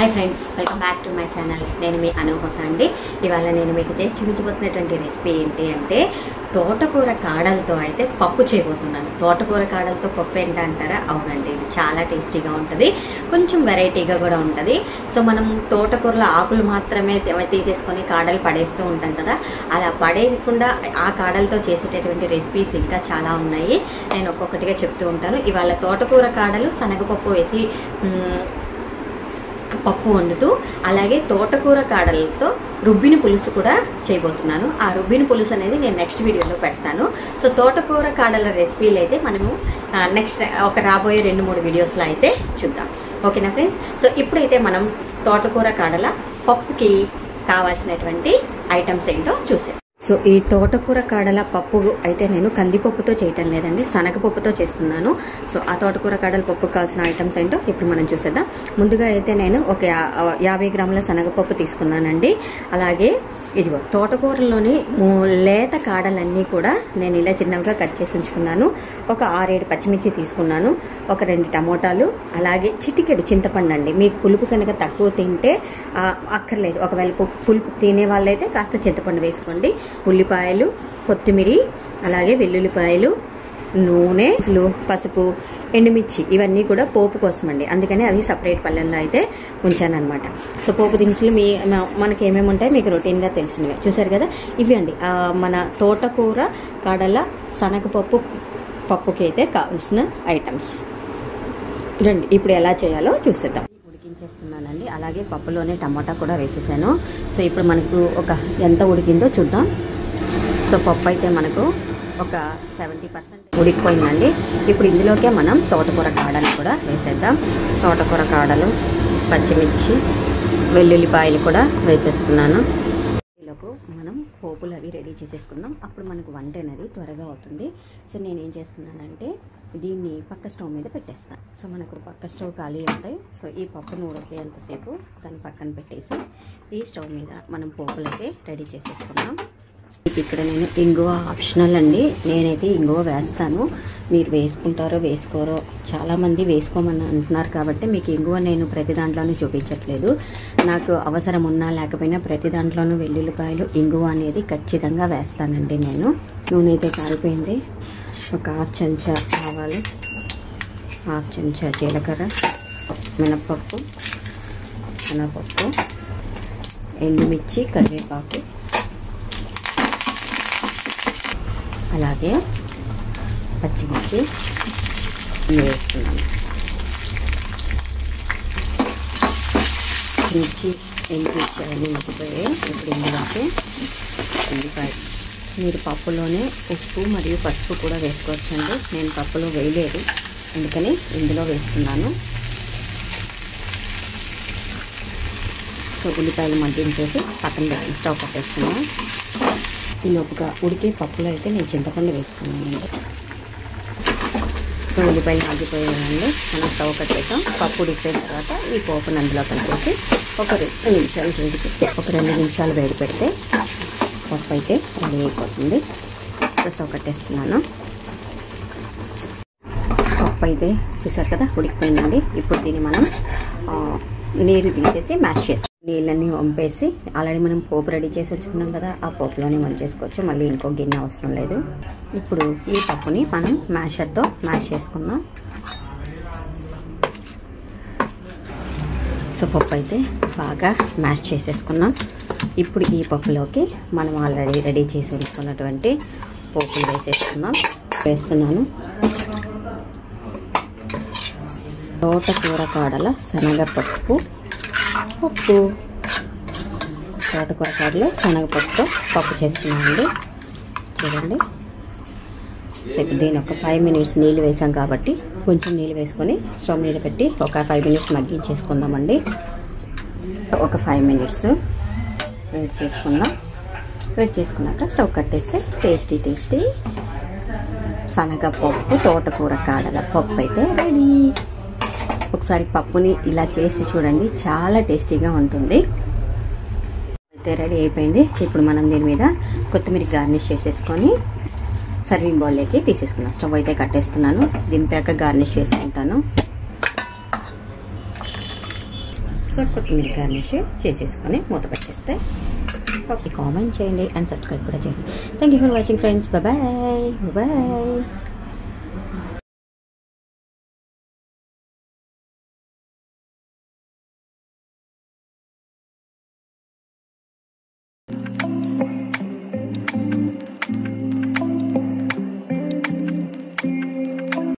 hi friends welcome back to my channel నేను మీ అనుభూత అండి ఇవాళ నేను మీకు చేసి చూపించబోతున్నటువంటి రెసిపీ ఏంటి అంటే తోటకూర కాడలతో అయితే పప్పు చేయబోతున్నాను తోటకూర కాడలతో పప్పు ఏంటి అంటారా అవునండి ఇది చాలా టేస్టీగా ఉంటుంది కొంచెం వెరైటీగా కూడా ఉంటుంది సో మనం తోటకూరలో ఆకులు మాత్రమే తీ- తీసేసుకొని కాడలు పడేస్తూ ఉంటాం కదా అలా పడేయకుండా ఆ కాడలతో చేసేటటువంటి రెసిపీస్ ఇంకా చాలా ఉన్నాయి నేను ఒక్కొక్కటిగా చెప్తూ ఉంటాను ఇవాళ తోటకూర కాడలు శనగపప్పు వేసి మ్, పప్పు వండుతూ అలాగే తోటకూర కాడలతో రుబ్బిన పులుసు కూడా చేయబోతున్నాను ఆ రుబ్బిన పులుసు అనేది నేను నెక్స్ట్ వీడియోలో పెడతాను సో తోటకూర కాడల రెసిపీలు అయితే మనము నెక్స్ట్ ఒక రాబోయే రెండు మూడు వీడియోస్లో అయితే చూద్దాం ఓకేనా ఫ్రెండ్స్ సో ఇప్పుడైతే మనం తోటకూర కాడల పప్పుకి కావాల్సినటువంటి ఐటమ్స్ ఏంటో చూసాం సో ఈ తోటకూర కాడల పప్పు అయితే నేను కందిపప్పుతో చేయటం లేదండి శనగపప్పుతో చేస్తున్నాను సో ఆ తోటకూర కాడల పప్పు కావాల్సిన ఐటమ్స్ ఏంటో ఇప్పుడు మనం చూసేద్దాం ముందుగా అయితే నేను ఒక యా- యాభై గ్రాముల శనగపప్పు తీసుకున్నానండి అలాగే ఇదిగో తోటకూరలోని మూ- లేత కాడలన్నీ కూడా నేను ఇలా చిన్నగా కట్ చేసి ఉంచుకున్నాను ఒక ఆరేడు పచ్చిమిర్చి తీసుకున్నాను ఒక రెండు టమోటాలు అలాగే చిటికెడు చింతపండు అండి మీకు పులుపు కనుక తక్కువ తింటే ఆ, అక్కర్లేదు ఒకవేళ పు- పులుపు తినే వాళ్ళైతే కాస్త చింతపండు వేసుకోండి ఉల్లిపాయలు కొత్తిమీర అలాగే వెల్లుల్లిపాయలు నూనె అసలు పసుపు ఎండుమిర్చి ఇవన్నీ కూడా పోపు కోసం అండి అందుకని అది సపరేట్ పల్లెల్లో అయితే ఉంచానన్నమాట సో పోపు దినుసులు మీ మ- మనకి ఏమేమి ఉంటాయి మీకు రొటీన్గా తెలిసినవి చూసారు కదా ఇవి అండి ఆ, మన తోటకూర కడల శనగపప్పు పప్పుకి అయితే కావాల్సిన ఐటమ్స్ రండి ఇప్పుడు ఎలా చేయాలో చూసేద్దాం ఉడికించేస్తున్నానండి అలాగే పప్పులోనే టమాటా కూడా వేసేసాను సో ఇప్పుడు మనకు ఒక ఎంత ఉడికిందో చూద్దాం సో పప్పు అయితే మనకు ఒక సెవెంటీ పర్సెంట్ ఉడికిపోయిందండి ఇప్పుడు ఇందులోకే మనం తోటకూర కాడలు కూడా వేసేద్దాం తోటకూర కాడలు పచ్చిమిర్చి వెల్లుల్లిపాయలు కూడా వేసేస్తున్నాను ఈలోపు మనం పోపులు అవి రెడీ చేసేసుకుందాం అప్పుడు మనకు వంట అనేది త్వరగా అవుతుంది సో నేను ఏం చేస్తున్నానంటే దీన్ని పక్క స్టవ్ మీద పెట్టేస్తాను సో మనకు పక్క స్టవ్ ఖాళీ ఉంటాయి సో ఈ పప్పును ఉడికేంతసేపు దాన్ని పక్కన పెట్టేసి ఈ స్టవ్ మీద మనం పోపులు అయితే రెడీ చేసేసుకున్నాం ఇక్కడ నేను ఇంగువ ఆప్షనల్ అండి నేనైతే ఇంగువ వేస్తాను మీరు వేసుకుంటారో వేసుకోరో చాలామంది వేసుకోమని అంటున్నారు కాబట్టి మీకు ఇంగువ నేను ప్రతి దాంట్లోనూ చూపించట్లేదు నాకు అవసరం ఉన్నా లేకపోయినా ప్రతి దాంట్లోనూ వెల్లుల్లిపాయలు ఇంగువ అనేది ఖచ్చితంగా వేస్తానండి నేను నూనె అయితే కాలిపోయింది ఒక హాఫ్ చెంచా ఆవాలు హాఫ్ చెంచా జీలకర్ర మినపప్పు శనగపప్పు ఎండుమిర్చి కరివేపాకు అలాగే పచ్చిమిర్చి వేస్తున్నాను మిర్చి ఎండుమిర్చి అవన్నీ మగ్గిపోయాయి ఇప్పుడు ఇందులోకి ఉల్లిపాయ మీరు పప్పులోనే ఉప్పు మరియు పసుపు కూడా వేసుకోవచ్చండి నేను పప్పులో వేయలేదు అందుకని ఇందులో వేస్తున్నాను సో ఉల్లిపాయలు మగ్గించేసి పక్కన పెట్టి స్టవ్ కట్టేస్తున్నాను ఈ లోపుగా ఉడికే పప్పులో అయితే నేను చింతపండు వేసుకున్నానండి సో ఉల్లిపాయలు మగ్గిపోయాయండి మనం స్టవ్ కట్టేసాం పప్పు ఉడికిపోయిన తర్వాత ఈ పోపుని అందులో కలిపేసి ఒక రెండు నిమిషాలు వేడి పెట్టి ఒక రెండు నిమిషాలు వేడి పెడితే పప్పు అయితే రెడీ అయిపోతుంది సో స్టవ్ కట్టేస్తున్నాను పప్పు అయితే చూసారు కదా ఉడికిపోయిందండి ఇప్పుడు దీన్ని మనం ఆ, నీరు తీసేసి మ్యాష్ చేసి నీళ్ళన్నీ వంపేసి ఆల్రెడీ మనం పోపు రెడీ చేసి వచ్చుకున్నాం కదా ఆ పోపులోనే వంచేసుకోవచ్చు మళ్ళీ ఇంకో గిన్నె అవసరం లేదు ఇప్పుడు ఈ పప్పుని మనం మ్యాషర్తో మ్యాష్ చేసుకున్నాం సో పప్పు అయితే బాగా మ్యాష్ చేసేసుకున్నాం ఇప్పుడు ఈ పప్పులోకి మనం ఆల్రెడీ రెడీ చేసి ఉంచుకున్నటువంటి పోపులు వేసేసుకున్నాం వేస్తున్నాను తోటకూర కాడల శనగపప్పు పప్పు తోటకూర కాడలో శనగపప్పుతో పప్పు చేసుకున్నామండి చూడండి సో ఇప్పుడు దీని ఒక ఫైవ్ మినిట్స్ నీళ్ళు వేసాం కాబట్టి కొంచెం నీళ్ళు వేసుకొని స్టవ్ మీద పెట్టి ఒక ఫైవ్ మినిట్స్ మగ్గించేసుకుందామండి ఒక ఫైవ్ మినిట్స్ వెయిట్ చేసుకుందాం వెయిట్ చేసుకున్నాక స్టవ్ కట్టేస్తే టేస్టీ టేస్టీ శనగపప్పు తోటకూర కాడల పప్పు అయితే రెడీ ఒకసారి పప్పుని ఇలా చేసి చూడండి చాలా టేస్టీగా ఉంటుంది అయితే రెడీ అయిపోయింది ఇప్పుడు మనం దీని మీద కొత్తిమీర గార్నిష్ చేసేసుకొని సర్వింగ్ బౌల్లోకి తీసేసుకున్నాను స్టవ్ అయితే కట్టేస్తున్నాను దింపాక గార్నిష్ చేసుకుంటాను సో కొత్తిమీర గార్నిష్ చేసేసుకొని మూత పెట్టేస్తే ఓకే కామెంట్ చేయండి అండ్ సబ్స్క్రైబ్ కూడా చేయండి thank you for watching friends bye bye